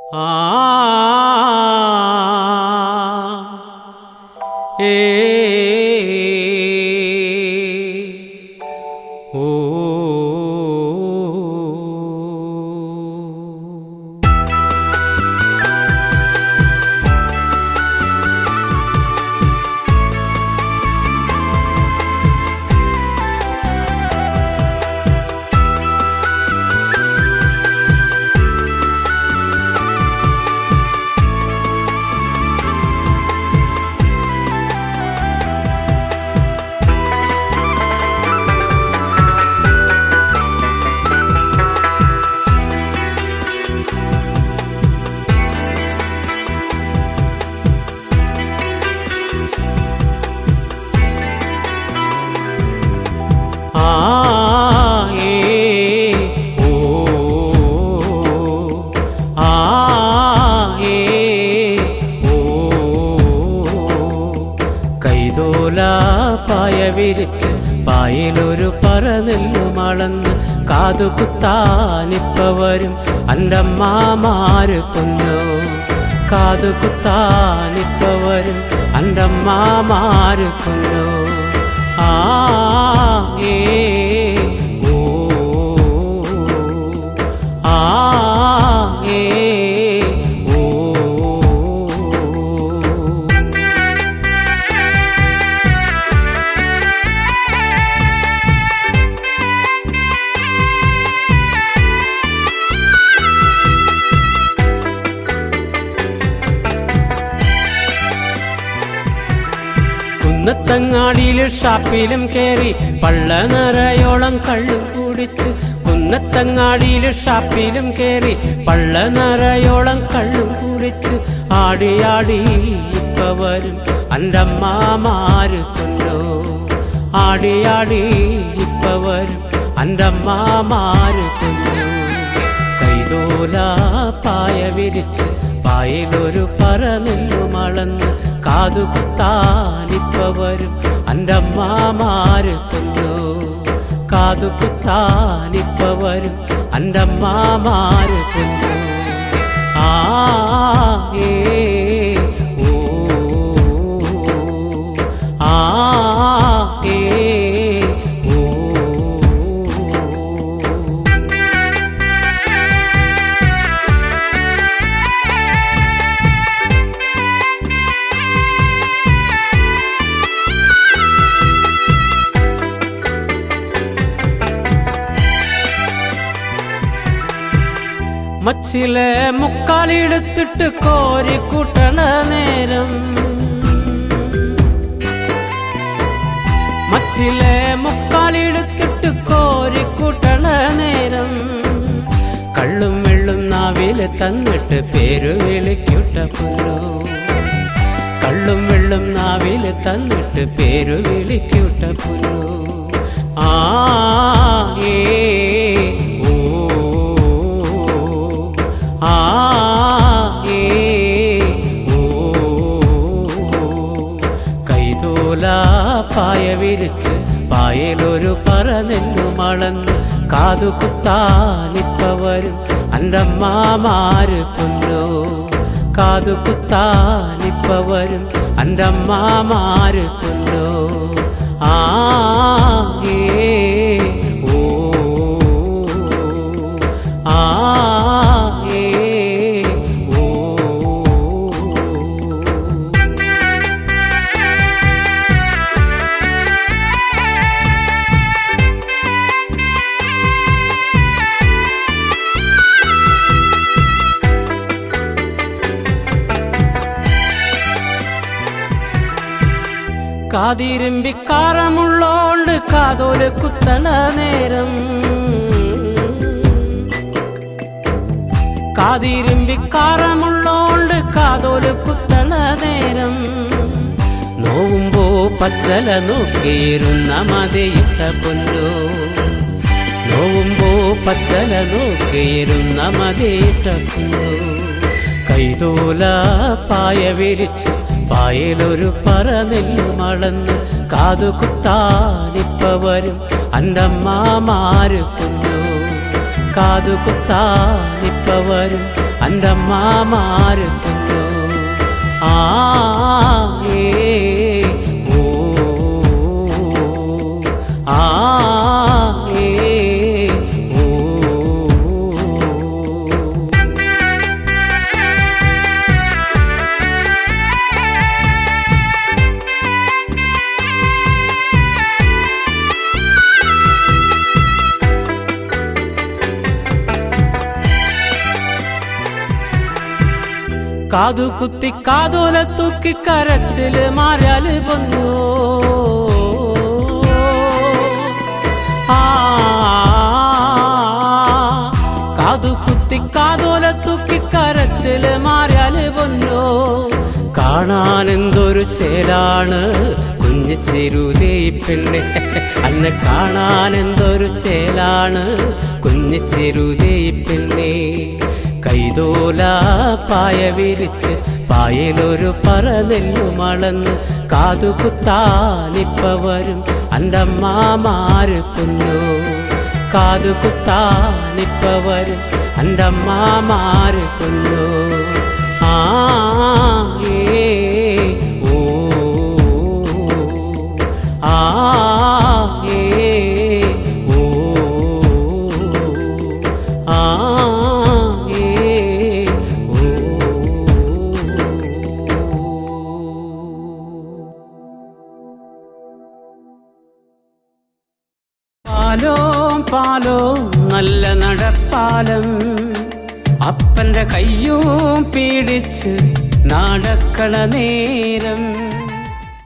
ആ ഏ ഓ ആ ഏ ഓ ആ ഏ ഓ കൈതോല പായ വിരിച്ച് പായലൊരു പറനെല്ലു മളന്ന് കാതുകുത്താനിപ്പ വരും അൻ്റമ്മാമാര് കൊന്നു കാതുകുത്താനിപ്പ വരും അൻ്റമ്മാമാര് കൊന്നു ആ ഏ ഓ ആ ഏ ഓ കുന്നത്തങ്ങാടിയിലും ഷാപ്പിലും കേറി പള്ള നിറയോളം കള്ളും കുടിച്ച് കുന്നത്തങ്ങാടിയിലും ഷാപ്പിലും കേറി പള്ള നിറയോളം കള്ളും കുടിച്ച് ആടിയാടി ഇപ്പ വരും അൻ്റമ്മാമാര് കൊണ്ടോ ആടിയാടി ഇപ്പ വരും അൻ്റമ്മാമാര് കൊണ്ടോ കൈതോല പായ വിരിച്ച് പായലൊരു പറനെല്ലു മളന്ന് കാതുകുത്താനിപ്പ വരും അൻ്റമ്മാമാര് കൊണ്ടു കാതുകുത്താനിപ്പ വരും അൻ്റമ്മാമാര് കൊണ്ടു ആ ഏ ഓ ആ ഏ ഓ മച്ചിലെ മുക്കാലെടുത്തിട്ട് കോരി കൂട്ടണ നേരം മച്ചിലെ മുക്കാലെടുത്തിട്ട് കോരി കൂട്ടണ നേരം കള്ളും വെള്ളും നാവില് തന്നിട്ട് പേരു വിളിക്കൂട്ട പുല്ലോ കള്ളും വെള്ളും നാവില് തന്നിട്ട് പേരു വിളിക്കൂട്ട പുല്ലോ ആ ഏ ഓ ആ ഏ ഓ കൈതോല പായ വിരിച്ച് പായലൊരു പറനെല്ലു മളന്ന് കാതുകുത്താനിപ്പ വരും അൻ്റമ്മാമാര് കൊല്ലോ കാതുകുത്താനിപ്പ വരും അൻ്റമ്മാമാര് കൊല്ലോ ആ ഏ ഓ ആ ഏ ഓ കാതിരുമ്പിക്കാറമുള്ളോണ്ട് കാതോല് കുത്തണ നേരം കാതിരുമ്പിക്കാറമുള്ളോണ്ട് കാതോല് കുത്തണ നേരം നോവുമ്പോ പച്ചല നോക്കിയിരുന്ന മതിയിട്ട പൊല്ലോ നോവുമ്പോ പച്ചല നോക്കിയിരുന്ന മതിയിട്ട പൊല്ലോ കൈതോല പായ വിരിച്ച് പായലൊരു പറനെല്ലു മളന്ന് കാതുകുത്താനിപ്പ വരും അൻ്റമ്മാമാര് കൊന്നു കാതുകുത്താനിപ്പ വരും അന്തമ്മമാര് കൊണ്ടു ആ ഏ ഓ ആ ഏ ഓ കാതു കുത്തി കാതോല തൂക്കി കരച്ചില് മാറിയാല് പൊന്നു ആ കാതു കുത്തി കാതോല തൂക്കി കരച്ചില് മാറിയാല് പൊന്നു കാണാൻ എന്തൊരു ചേലാണ് കുഞ്ഞു ചെരുതേ പെണ്ണെ അന്നെ കാണാൻ എന്തൊരു ചേലാണ് കുഞ്ഞു ചെരുതേ പെണ്ണെ കൈതോല പായ വിരിച്ച് പായലൊരു പറനെല്ലു മളന്ന് കാതുകുത്താനിപ്പ വരും അന്തമ്മമാര് കുന്നു കാതുകുത്താനിപ്പ വരും അന്തമ്മമാര് കുന്നു ആ ഏ ഓ ആ ഏ ഓ ആ ഏ ഓ പാലോ പാലോ നല്ല നടപ്പാലം അപ്പന്റെ കയ്യും പീഡിച്ച് നടക്കണ നേരം